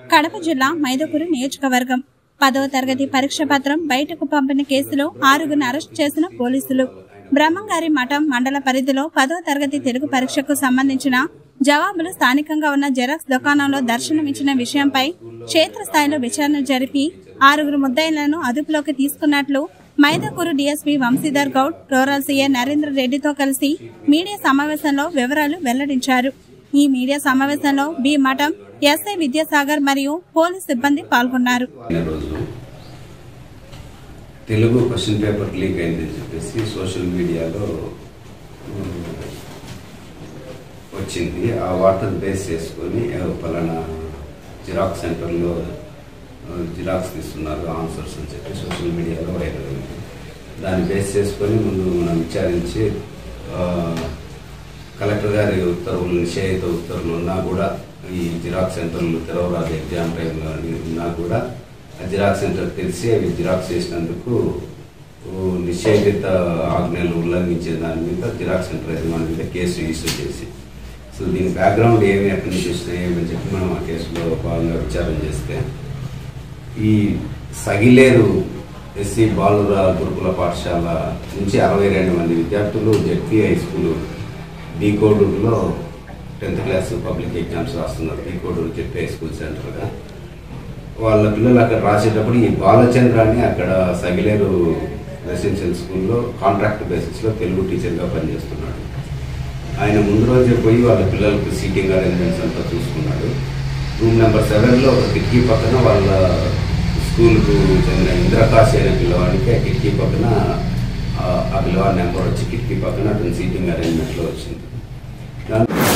కడప జిల్లా మైదకూరు నియోజకవర్గం పదవ తరగతి పరీక్ష పత్రం బయటకు పంపిన కేసులో ఆరుగురిని అరెస్ట్ చేసిన పోలీసులు బ్రహ్మంగారి మఠం మండల పరిధిలో పదవ తరగతి తెలుగు పరీక్షకు సంబంధించిన జవాబులు స్థానికంగా ఉన్న జెరాక్స్ దుకాణంలో దర్శనమిచ్చిన విషయంపై క్షేత్రస్థాయిలో విచారణ జరిపి ఆరుగురు ముద్దాయిలను అదుపులోకి తీసుకున్నట్లు Mydukur DSP Vamshidhar Goud rural CI Narendra రెడ్డితో కలిసి మీడియా సమావేశంలో వివరాలు వెల్లడించారు ఈ మీడియా సమావేశంలో బి మఠం ఎస్ఐ విద్యాసాగర్ మరియు పోలీస్ సిబ్బంది పాల్గొన్నారు అనే రోజు తెలుగు క్వశ్చన్ పేపర్ లీక్ అయిందని చెప్పేసి సోషల్ మీడియాలో ఉమ్, వచ్చింది ఆ వార్తను బేస్ చేసుకొని ఏ పలానా జిరాక్స్ సెంటర్లో ఆ, జిరాక్స్ తీస్తున్నారు ఆన్సర్స్ అని చెప్పి సోషల్ మీడియాలో వైరల్ అయింది దాన్ని బేస్ చేసుకొని ముందు మనం విచారించి ఆ, కలెక్టర్ గారి ఉత్తర్వులు నిషేధిత ఉత్తర్వులు ఉన్నా కూడా ఈ జిరాక్స్ సెంటర్లు తెరవరాదు ఎగ్జామ్ టైంలో అని ఉన్నా కూడా ఆ జిరాక్స్ సెంటర్ తెలిసి అవి జిరాక్స్ చేసినందుకు ఓ నిషేధిత ఆజ్ఞలు ఉల్లంఘించే దాని మీద జిరాక్స్ సెంటర్ యజమాని మీద కేసు ఇష్యూ చేసి సో దీని బ్యాక్గ్రౌండ్ ఏమి ఎక్కడి నుంచి వచ్చినాయి ఏమని చెప్పి మనం ఆ కేసులో భాగంగా విచారణ చేస్తే ఈ సగిలేరు ఎస్సీ బాలుర గురుకుల పాఠశాల నుంచి అరవై రెండు మంది విద్యార్థులు జెడ్పీ హై స్కూల్ బీ కోడూరులో టెన్త్ క్లాస్ పబ్లిక్ ఎగ్జామ్స్ రాస్తున్నారు B Koduru ZP high school సెంటర్గా వాళ్ళ పిల్లలు అక్కడ రాసేటప్పుడు ఈ బాలచంద్ర అని అక్కడ సగిలేరు రెసిడెన్షియల్ స్కూల్లో కాంట్రాక్ట్ బేసిస్లో తెలుగు టీచర్గా పనిచేస్తున్నాడు ఆయన ముందు రోజే పోయి వాళ్ళ పిల్లలకు సీటింగ్ అరేంజ్మెంట్స్ అంతా చూసుకున్నాడు రూమ్ నెంబర్ సెవెన్లో ఒక కిటికీ పక్కన వాళ్ళ స్కూల్కు చెందిన ఇంద్రకాశి అనే పిల్లవాడికి ఆ కిటికీ పక్కన ఆ- ఆ పిల్లవాడి నెంబర్ వచ్చి కిటికీ పక్కన అతని సీటింగ్ అరేంజ్మెంట్లో వచ్చింది దాని